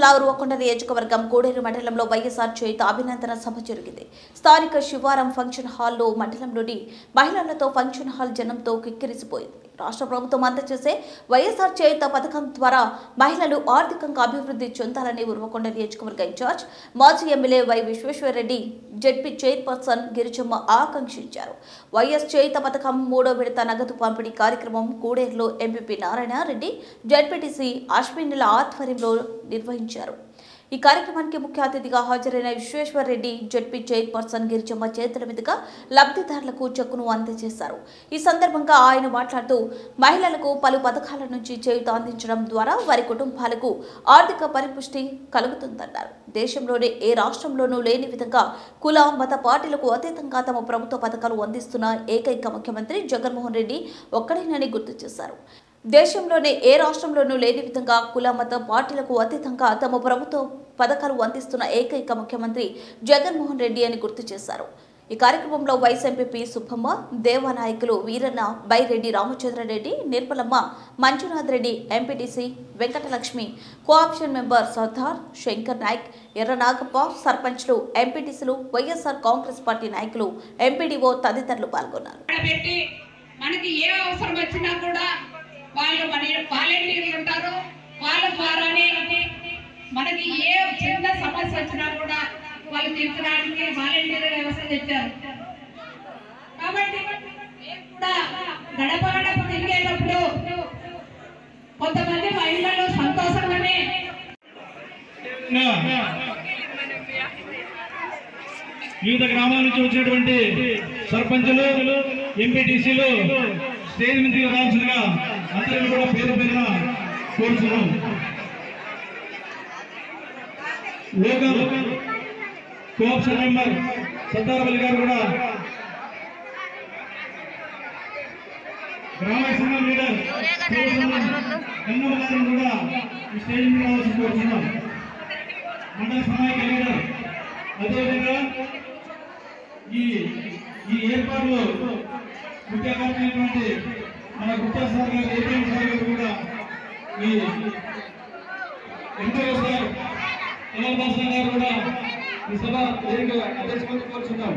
జిల్లా ఉరువకొండ నియోజకవర్గం కోడేరు మండలంలో వైఎస్ఆర్ చేయుత అభినందన సభ జరిగింది స్థానిక శివారం ఫంక్షన్ హాల్లో మండలంలోని మహిళలతో ఫంక్షన్ హాల్ జనంతో కిక్కిరిసిపోయింది రాష్ట్ర ప్రభుత్వం అందజేసే వైఎస్ఆర్ చేయుత పథకం ద్వారా మహిళలు ఆర్థికంగా అభివృద్ధి చెందాలని ఉరువకొండ నియోజకవర్గ ఇన్ఛార్జ్ మాజీ MLA Y Visweswara Reddy ZP chairperson Girijamma ఆకాంక్షించారు వైఎస్ చేయుత పథకం మూడో విడత నగదు పంపిణీ కార్యక్రమం కూడేరులో ఎంపీపీ నారాయణ రెడ్డి జెడ్పీటీసీ అశ్వినుల ఆధ్వర్యంలో నిర్వహించారు ఈ కార్యక్రమానికి ముఖ్య అతిథిగా హాజరైన విశ్వేశ్వర్ రెడ్డి జెడ్పీ చైర్పర్సన్ గిరిజమ్మ చేతుల మీదుగా లబ్ధిదారులకు చెక్కును అందజేశారు ఈ సందర్భంగా ఆయన మాట్లాడుతూ మహిళలకు పలు పథకాల నుంచి చేయుత అందించడం ద్వారా వారి కుటుంబాలకు ఆర్థిక పరిపుష్టి కలుగుతుందన్నారు దేశంలోనే ఏ రాష్ట్రంలోనూ లేని విధంగా కుల మత పార్టీలకు అతీతంగా తమ ప్రభుత్వ పథకాలు అందిస్తున్న ఏకైక ముఖ్యమంత్రి జగన్మోహన్ రెడ్డి ఒక్కడేనని గుర్తు చేశారు దేశంలోనే ఏ రాష్ట్రంలోనూ లేని విధంగా కుల మత పార్టీలకు అతీతంగా తమ ప్రభుత్వ పథకాలు అందిస్తున్న ఏకైక ముఖ్యమంత్రి జగన్మోహన్ రెడ్డి అని గుర్తు చేశారు ఈ కార్యక్రమంలో వైస్ ఎంపీపీ సుబ్బమ్మ దేవానాయకులు Veeranna Byreddy Ramachandra Reddy Nirmalamma Manjunath Reddy MPTC Venkatalakshmi co-option member Sardar Shankar Naik Erra Nagappa సర్పంచ్లు ఎంపీటీసీలు వైఎస్ఆర్ కాంగ్రెస్ పార్టీ నాయకులు ఎంపీడీఓ తదితరులు పాల్గొన్నారు పెట్టి మనకి ఏ అవసరం వచ్చినా కూడా వాళ్ళు మన వాలంటీర్లు ఉంటారు వాళ్ళ ద్వారానే మనకి ఏ చిన్న సమస్య వచ్చినా కూడా వాళ్ళు తీర్చడానికి వాలంటీర్ వ్యవస్థ తెచ్చారు కాబట్టి మేము కూడా గడప గడప తిరిగేటప్పుడు కొంతమంది మహిళలు సంతోషంగానే వివిధ గ్రామాల నుంచి వచ్చినటువంటి సర్పంచులు ఎంపీటీసీలు స్టేజ్ నుంచి రావాల్సిందిగా అందరినీ కూడా పేరు పేరున కోరుతున్నాం లోకల్ కోఆప్షన్ మెంబర్ సత్తారపల్లి గారు కూడా గ్రామ సంఘం లీడర్ కన్నమ్మ గారిని కూడా ఈ స్టేజ్ మీద రావాల్సి కోరుతున్నాం మండల సమాయక లీడర్ అదేవిధంగా ఈ ఈ ఏర్పాటులో ముఖ్య కారణమైనటువంటి మన గుప్తా సార్ గారు ఏపీఎం సార్ గారు కూడా ఈ ఎంపీ సార్ కమల్ గారు కూడా ఈ సభ వేదిక అధ్యక్షులు కోరుచున్నాం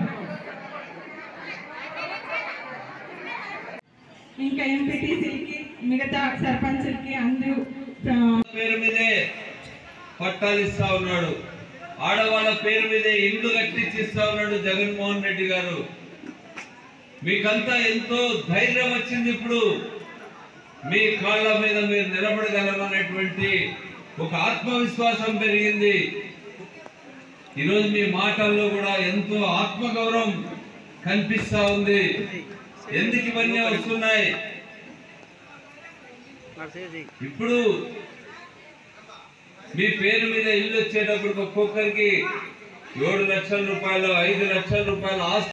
ఇంకా ఎంపీటీసీకి మిగతా సర్పంచులకి అందరూ పేరు మీదే పట్టాలు ఇస్తా ఉన్నాడు ఆడవాళ్ళ పేరు మీదే ఇల్లు కట్టించి ఇస్తా ఉన్నాడు జగన్మోహన్ రెడ్డి గారు మీకంతా ఎంతో ధైర్యం వచ్చింది ఇప్పుడు మీ కాళ్ళ మీద మీరు నిలబడగలమనేటువంటి ఒక ఆత్మవిశ్వాసం పెరిగింది ఈరోజు మీ మాటల్లో కూడా ఎంతో ఆత్మగౌరవం కనిపిస్తా ఉంది ఎందుకు ఇవన్నీ వస్తున్నాయి ఇప్పుడు మీ పేరు మీద ఇల్లు వచ్చేటప్పుడు ఒక్కొక్కరికి ఏడు లక్షల రూపాయలు ఐదు లక్షల రూపాయలు ఆస్తి